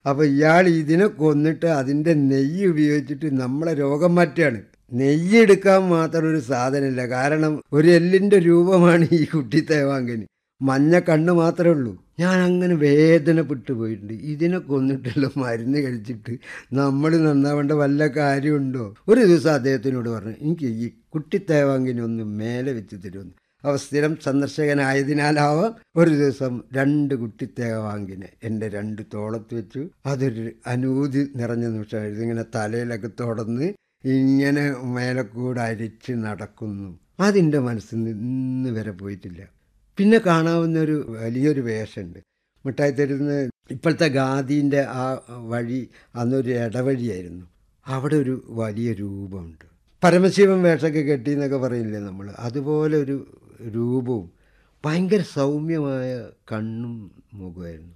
അപ്പോൾ ഇയാൾ ഇതിനെ കൊന്നിട്ട് അതിൻ്റെ നെയ്യ് ഉപയോഗിച്ചിട്ട് നമ്മളെ രോഗം മാറ്റുകയാണ് നെയ്യ് എടുക്കാൻ മാത്രം ഒരു സാധനമില്ല കാരണം ഒരു എല്ലിൻ്റെ രൂപമാണ് ഈ കുട്ടി തേവാങ്കന് മഞ്ഞ കണ്ണ് മാത്രമേ ഉള്ളൂ ഞാൻ അങ്ങനെ വേദനപ്പെട്ടു പോയിട്ടുണ്ട് ഇതിനെ കൊന്നിട്ടുള്ള മരുന്ന് കഴിച്ചിട്ട് നമ്മൾ നന്നാവേണ്ട വല്ല കാര്യമുണ്ടോ ഒരു ദിവസം അദ്ദേഹത്തിനോട് പറഞ്ഞു എനിക്ക് ഈ കുട്ടി തേവാങ്കിനെ ഒന്ന് മേലെ വെച്ച് തരുമെന്ന് അവ സ്ഥിരം സന്ദർശകനായതിനാലാവാം ഒരു ദിവസം രണ്ട് കുട്ടി തേവാങ്കിനെ എൻ്റെ രണ്ട് തോളത്ത് വെച്ചു അതൊരു അനൂതി നിറഞ്ഞ നിമിഷമായിരുന്നു ഇങ്ങനെ തലയിലൊക്കെ തുടർന്ന് ഇങ്ങനെ മേലെ കൂടെ അരിച്ച് നടക്കുന്നു അതിൻ്റെ മനസ്സിൽ നിന്ന് ഇന്ന് വരെ പോയിട്ടില്ല പിന്നെ കാണാവുന്ന ഒരു വലിയൊരു വേഷമുണ്ട് മിഠായി തരുന്ന ഇപ്പോഴത്തെ ഗാന്ധിൻ്റെ ആ വഴി അന്നൊരു ഇടവഴിയായിരുന്നു അവിടെ ഒരു വലിയ രൂപമുണ്ട് പരമശിവൻ വേഷമൊക്കെ കെട്ടി എന്നൊക്കെ പറയില്ലേ നമ്മൾ അതുപോലെ ഒരു രൂപവും ഭയങ്കര സൗമ്യമായ കണ്ണും മുഖമായിരുന്നു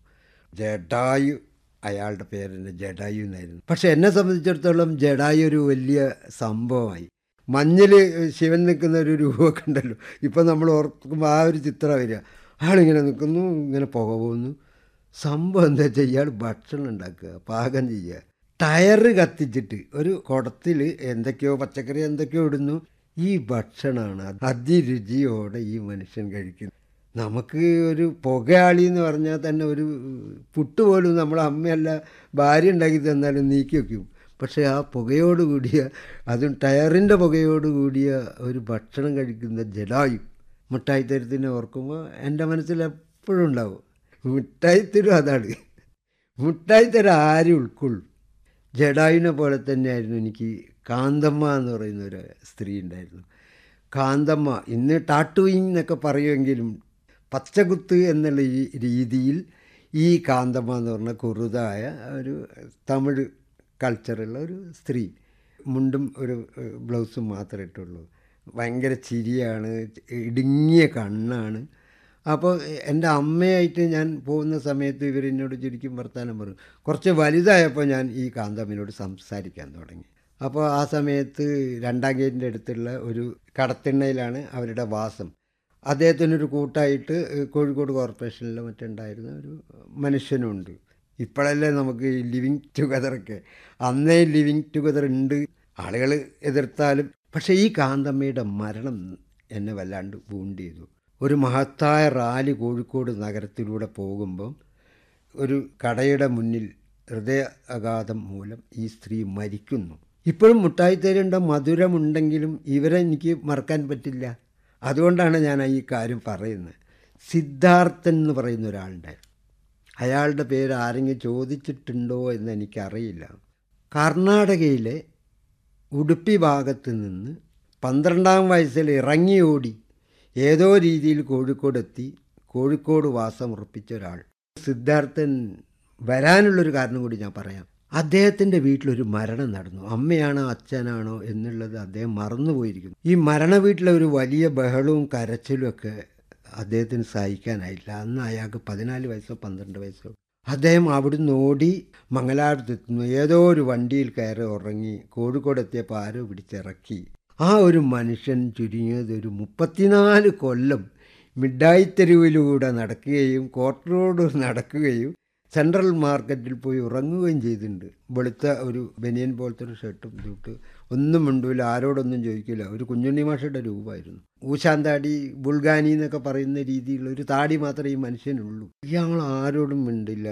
ജഡായു അയാളുടെ പേരെന്നെ ജഡായു എന്നായിരുന്നു പക്ഷെ എന്നെ സംബന്ധിച്ചിടത്തോളം ജഡായു ഒരു വലിയ സംഭവമായി മഞ്ഞിൽ ശിവൻ നിൽക്കുന്ന ഒരു രൂപമൊക്കെ ഉണ്ടല്ലോ ഇപ്പം നമ്മൾ ഓർക്കുമ്പോൾ ആ ഒരു ചിത്രം വരിക ആളിങ്ങനെ നിൽക്കുന്നു ഇങ്ങനെ പുക പോകുന്നു സംഭവം എന്താ വെച്ചാൽ ഇയാൾ ഭക്ഷണം ഉണ്ടാക്കുക പാകം ചെയ്യുക ടയറ് കത്തിച്ചിട്ട് ഒരു കുടത്തിൽ എന്തൊക്കെയോ പച്ചക്കറി എന്തൊക്കെയോ ഇടുന്നു ഈ ഭക്ഷണമാണ് അതിരുചിയോടെ ഈ മനുഷ്യൻ കഴിക്കുന്നത് നമുക്ക് ഒരു പുകയാളി എന്ന് പറഞ്ഞാൽ തന്നെ ഒരു പുട്ട് പോലും നമ്മളെ അമ്മയല്ല ഭാര്യ ഉണ്ടാക്കി തന്നാലും നീക്കി വയ്ക്കും പക്ഷേ ആ പുകയോട് കൂടിയ അതും ടയറിൻ്റെ പുകയോട് കൂടിയ ഒരു ഭക്ഷണം കഴിക്കുന്ന ജഡായു മിഠായിത്തരത്തിനെ ഓർക്കുമ്പോൾ എൻ്റെ മനസ്സിൽ എപ്പോഴും ഉണ്ടാവും മിഠായിത്തരം അതാണ് മിഠായിത്തരം ആരും ഉൾക്കൊള്ളും ജഡായുവിനെ പോലെ തന്നെയായിരുന്നു എനിക്ക് കാന്തമ്മ എന്ന് പറയുന്ന ഒരു സ്ത്രീ ഉണ്ടായിരുന്നു കാന്തമ്മ ഇന്ന് ടാട്ടുയിങ് എന്നൊക്കെ പറയുമെങ്കിലും പച്ചകുത്ത് എന്നുള്ള ഈ രീതിയിൽ ഈ കാന്തമ്മ എന്ന് പറഞ്ഞ കുറുതായ ഒരു തമിഴ് കൾച്ചറുള്ള ഒരു സ്ത്രീ മുണ്ടും ഒരു ബ്ലൗസും മാത്രമേ ഇട്ടുള്ളൂ ഭയങ്കര ചിരിയാണ് ഇടുങ്ങിയ കണ്ണാണ് അപ്പോൾ എൻ്റെ അമ്മയായിട്ട് ഞാൻ പോകുന്ന സമയത്ത് ഇവരെന്നോട് ചുരുക്കും വർത്താനം പറയും കുറച്ച് വലുതായപ്പോൾ ഞാൻ ഈ കാന്തമ്മയോട് സംസാരിക്കാൻ തുടങ്ങി അപ്പോൾ ആ സമയത്ത് രണ്ടാം ഗേറ്റിൻ്റെ അടുത്തുള്ള ഒരു കടത്തിണ്ണയിലാണ് അവരുടെ വാസം അദ്ദേഹത്തിനൊരു കൂട്ടായിട്ട് കോഴിക്കോട് കോർപ്പറേഷനിൽ മറ്റുണ്ടായിരുന്ന ഒരു മനുഷ്യനുണ്ട് ഇപ്പോഴല്ലേ നമുക്ക് ഈ ലിവിങ് ടുഗദറൊക്കെ അന്നേ ലിവിങ് ടുഗദർ ഉണ്ട് ആളുകൾ എതിർത്താലും പക്ഷേ ഈ കാന്തമ്മയുടെ മരണം എന്നെ വല്ലാണ്ട് വൂണ്ട് ചെയ്തു ഒരു മഹത്തായ റാലി കോഴിക്കോട് നഗരത്തിലൂടെ പോകുമ്പം ഒരു കടയുടെ മുന്നിൽ ഹൃദയാഘാതം മൂലം ഈ സ്ത്രീ മരിക്കുന്നു ഇപ്പോഴും മുട്ടായി തരേണ്ട മധുരമുണ്ടെങ്കിലും ഇവരെ എനിക്ക് മറക്കാൻ പറ്റില്ല അതുകൊണ്ടാണ് ഞാൻ ഈ കാര്യം പറയുന്നത് സിദ്ധാർത്ഥൻ എന്ന് പറയുന്ന ഒരാളുണ്ടായിരുന്നു അയാളുടെ പേര് ആരെങ്കിലും ചോദിച്ചിട്ടുണ്ടോ എന്ന് എനിക്കറിയില്ല കർണാടകയിലെ ഉടുപ്പി ഭാഗത്ത് നിന്ന് പന്ത്രണ്ടാം വയസ്സിൽ ഇറങ്ങി ഓടി ഏതോ രീതിയിൽ കോഴിക്കോടെത്തി കോഴിക്കോട് വാസം ഉറപ്പിച്ച ഒരാൾ സിദ്ധാർത്ഥൻ വരാനുള്ളൊരു കാരണം കൂടി ഞാൻ പറയാം അദ്ദേഹത്തിൻ്റെ വീട്ടിലൊരു മരണം നടന്നു അമ്മയാണോ അച്ഛനാണോ എന്നുള്ളത് അദ്ദേഹം മറന്നുപോയിരിക്കുന്നു ഈ മരണ വീട്ടിലെ ഒരു വലിയ ബഹളവും കരച്ചിലും ഒക്കെ അദ്ദേഹത്തിന് സഹിക്കാനായില്ല അന്ന് അയാൾക്ക് പതിനാല് വയസ്സോ പന്ത്രണ്ട് വയസ്സോ അദ്ദേഹം അവിടുന്ന് ഓടി മംഗലാപുരത്തെത്തുന്നു ഏതോ ഒരു വണ്ടിയിൽ കയറി ഉറങ്ങി കോഴിക്കോട് എത്തിയപ്പോൾ ആരോ പിടിച്ചിറക്കി ആ ഒരു മനുഷ്യൻ ചുരുങ്ങിയത് ഒരു മുപ്പത്തിനാല് കൊല്ലം മിഠായി തെരുവിലൂടെ നടക്കുകയും കോർട്ട് റോഡ് നടക്കുകയും സെൻട്രൽ മാർക്കറ്റിൽ പോയി ഉറങ്ങുകയും ചെയ്തിട്ടുണ്ട് വെളുത്ത ഒരു ബനിയൻ പോലത്തെ ഒരു ഷർട്ടും ഇട്ട് ഒന്നും മിണ്ടൂല ആരോടൊന്നും ചോദിക്കില്ല ഒരു കുഞ്ഞുണ്ണി മാഷയുടെ രൂപമായിരുന്നു ഊശാന്താടി ബുൾഗാനി എന്നൊക്കെ പറയുന്ന രീതിയിലുള്ള ഒരു താടി മാത്രമേ ഈ മനുഷ്യനുള്ളൂ ഇയാൾ ആരോടും മിണ്ടില്ല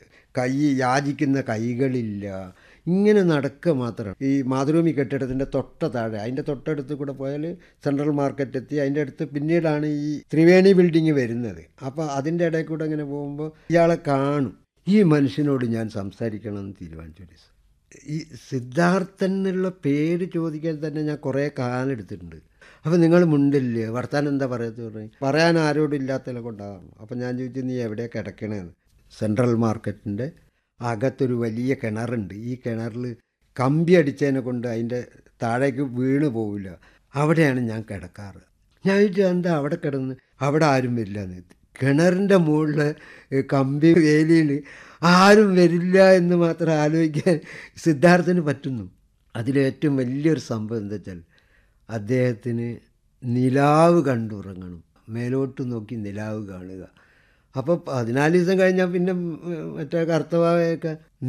കൈ യാചിക്കുന്ന കൈകളില്ല ഇങ്ങനെ നടക്കുക മാത്രം ഈ മാതൃഭൂമി കെട്ടിടത്തിൻ്റെ തൊട്ട താഴെ അതിൻ്റെ തൊട്ടടുത്ത് കൂടെ പോയാൽ സെൻട്രൽ മാർക്കറ്റ് എത്തി അതിൻ്റെ അടുത്ത് പിന്നീടാണ് ഈ ത്രിവേണി ബിൽഡിങ് വരുന്നത് അപ്പോൾ അതിൻ്റെ ഇടയിൽ കൂടെ ഇങ്ങനെ പോകുമ്പോൾ ഇയാളെ കാണും ഈ മനുഷ്യനോട് ഞാൻ സംസാരിക്കണമെന്ന് തീരുമാനിച്ചു ഒരു ദിവസം ഈ സിദ്ധാർത്ഥൻ എന്നുള്ള പേര് ചോദിക്കാൻ തന്നെ ഞാൻ കുറേ കാലം എടുത്തിട്ടുണ്ട് അപ്പോൾ നിങ്ങൾ മുണ്ടില്ലേ വർത്താനം എന്താ പറയാത്ത പറഞ്ഞു പറയാൻ ആരോടും ഇല്ലാത്തതിനെ കൊണ്ടാകും അപ്പോൾ ഞാൻ ചോദിച്ചു നീ എവിടെയാണ് കിടക്കണേന്ന് സെൻട്രൽ മാർക്കറ്റിൻ്റെ അകത്തൊരു വലിയ കിണറുണ്ട് ഈ കിണറിൽ കമ്പി അടിച്ചതിനെ കൊണ്ട് അതിൻ്റെ താഴേക്ക് വീണ് പോവില്ല അവിടെയാണ് ഞാൻ കിടക്കാറ് ഞാൻ ചോദിച്ചു എന്താ അവിടെ കിടന്ന് അവിടെ ആരും വരില്ല എന്ന് കിണറിൻ്റെ മുകളിൽ കമ്പി വേലിയിൽ ആരും വരില്ല എന്ന് മാത്രം ആലോചിക്കാൻ സിദ്ധാർത്ഥന് പറ്റുന്നു അതിലേറ്റവും വലിയൊരു സംഭവം എന്താ വെച്ചാൽ അദ്ദേഹത്തിന് നിലാവ് കണ്ടുറങ്ങണം മേലോട്ട് നോക്കി നിലാവ് കാണുക അപ്പോൾ പതിനാല് ദിവസം കഴിഞ്ഞാൽ പിന്നെ മറ്റേ കർത്തവായൊക്കെ